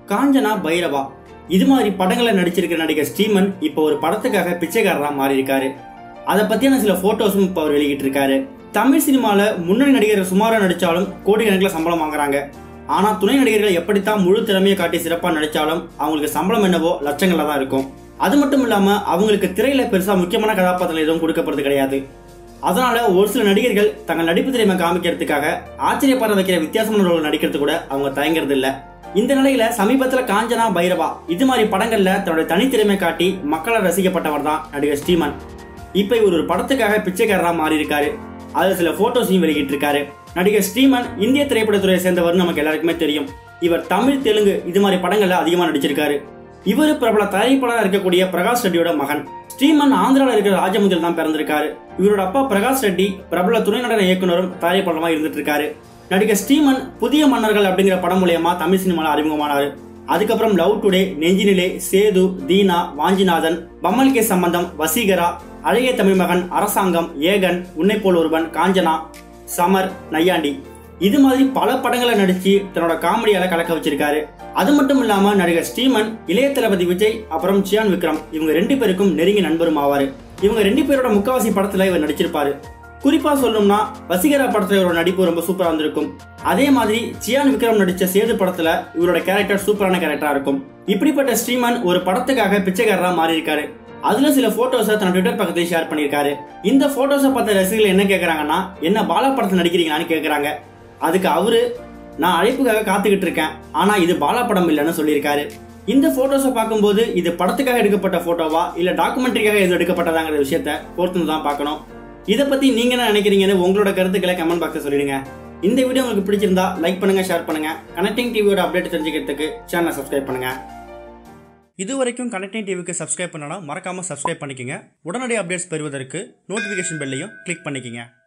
காஞ்சனா பைரவா இது மாதிரி படங்களை நடிச்சிருக்கிற நடிகர் ஸ்டீமன் இப்போ ஒரு படத்துக்காக பிச்சைக்காரரா மாறி இருக்காரு அதை பத்தியான சில போட்டோஸும் இப்போ அவர் வெளியிட்டு இருக்காரு தமிழ் சினிமால முன்னணி நடிகர் சுமாரா நடிச்சாலும் கோடிக்கணக்கில் சம்பளம் வாங்குறாங்க ஆனா துணை நடிகர்கள் எப்படித்தான் முழு திறமையை காட்டி சிறப்பா நடிச்சாலும் அவங்களுக்கு சம்பளம் என்னவோ லட்சங்கள்ல தான் இருக்கும் அது மட்டும் இல்லாம அவங்களுக்கு திரையில பெருசா முக்கியமான கதாபாத்திரம் எதுவும் கொடுக்கப்படுறது கிடையாது அதனால ஒரு சில நடிகர்கள் தங்கள் நடிப்பு திறமை காமிக்கிறதுக்காக ஆச்சரியப்பட வைக்கிற வித்தியாசமான ரோல் நடிக்கிறது கூட அவங்க தயங்குறது இல்ல இந்த நிலையில சமீபத்துல காஞ்சனா பைரவா இது மாதிரி படங்கள்ல தன்னுடைய தனித்திறமை காட்டி மக்களால் ரசிக்கப்பட்டவர் தான் நடிகர் ஸ்டீமன் இப்ப இவர் ஒரு படத்துக்காக பிச்சைக்காரரா மாறி இருக்காரு அதுல சில போட்டோஸையும் வெளியிட்டு இருக்காரு நடிகர் ஸ்ரீமன் இந்திய திரைப்படத்துறையை சேர்ந்தவர் நமக்கு எல்லாருக்குமே தெரியும் இவர் தமிழ் தெலுங்கு இது மாதிரி படங்கள்ல அதிகமா நடிச்சிருக்காரு இவர் பிரபல தயாரிப்பாளராக இருக்கக்கூடிய பிரகாஷ் ரெட்டியோட மகன் ஸ்ரீமன் ஆந்திராவில் இருக்கிற ராஜமுந்தில் தான் பிறந்திருக்காரு இவரோட அப்பா பிரகாஷ் ரெட்டி பிரபல துணை நடன இயக்குனரும் தயாரிப்பாளருமா இருந்துட்டு இருக்காரு நடிகர் ஸ்ரீமன் புதிய மன்னர்கள் அப்படிங்கிற படம் மூலியமா தமிழ் சினிமாவில் அறிமுகமானாரு அதுக்கப்புறம் லவ் டுடே நெஞ்சினிலே சேது தீனா வாஞ்சிநாதன் பம்மல் கே சம்பந்தம் வசீகரா அழகிய தமிழ் மகன் அரசாங்கம் ஏகன் உன்னை போல் ஒருவன் காஞ்சனா சமர் நையாண்டி இது மாதிரி பல படங்களை நடிச்சு தன்னோட காமெடியால கலக்க வச்சிருக்காரு அது மட்டும் இல்லாம நடிகர் ஸ்ரீமன் இளைய தளபதி விஜய் அப்புறம் சியான் விக்ரம் இவங்க ரெண்டு பேருக்கும் நெருங்கி நண்பரும் ஆவாரு இவங்க ரெண்டு பேரோட முக்காவாசி படத்துல இவர் நடிச்சிருப்பாரு குறிப்பா சொல்லணும்னா வசீகரா படத்துல இவரோட நடிப்பு ரொம்ப சூப்பரா இருந்திருக்கும் அதே மாதிரி சியான் விக்ரம் நடிச்ச சேது படத்துல இவரோட கேரக்டர் சூப்பரான கேரக்டரா இருக்கும் இப்படிப்பட்ட ஸ்ரீமன் ஒரு படத்துக்காக பிச்சைக்காரரா மாறி இருக்காரு அதுல சில போட்டோஸை தன் ட்விட்டர் பக்கத்தில் ஷேர் பண்ணியிருக்காரு இந்த போட்டோஸை பார்த்த ரசிகர்கள் என்ன கேட்கறாங்கன்னா என்ன பாலா படத்தில் நடிக்கிறீங்களான்னு கேட்கறாங்க அதுக்கு அவரு நான் அழைப்புக்காக காத்துக்கிட்டு இருக்கேன் ஆனா இது பாலா படம் இல்லைன்னு சொல்லியிருக்காரு இந்த போட்டோஸை பார்க்கும்போது இது படத்துக்காக எடுக்கப்பட்ட போட்டோவா இல்ல டாக்குமெண்ட்ரிக்காக இது எடுக்கப்பட்டதாங்கிற விஷயத்த பொறுத்து தான் பார்க்கணும் இதை பத்தி நீங்க என்ன நினைக்கிறீங்கன்னு உங்களோட கருத்துக்களை கமெண்ட் பாக்ஸ்ல சொல்லிடுங்க இந்த வீடியோ உங்களுக்கு பிடிச்சிருந்தா லைக் பண்ணுங்க ஷேர் பண்ணுங்க கனெக்டிங் டிவியோட அப்டேட் தெரிஞ்சுக்கிறதுக்கு சேனலை சப்ஸ்கிரைப் பண்ணுங்க இது வரைக்கும் கனெக்டிங் டிவிக்கு சப்ஸ்கிரைப் பண்ணனா மறக்காம சப்ஸ்கிரைப் பண்ணிக்கங்க உடனடி அப்டேட்ஸ் பெறுவதற்கு நோட்டிஃபிகேஷன் பெல்லையும் கிளிக் பண்ணிக்கங்க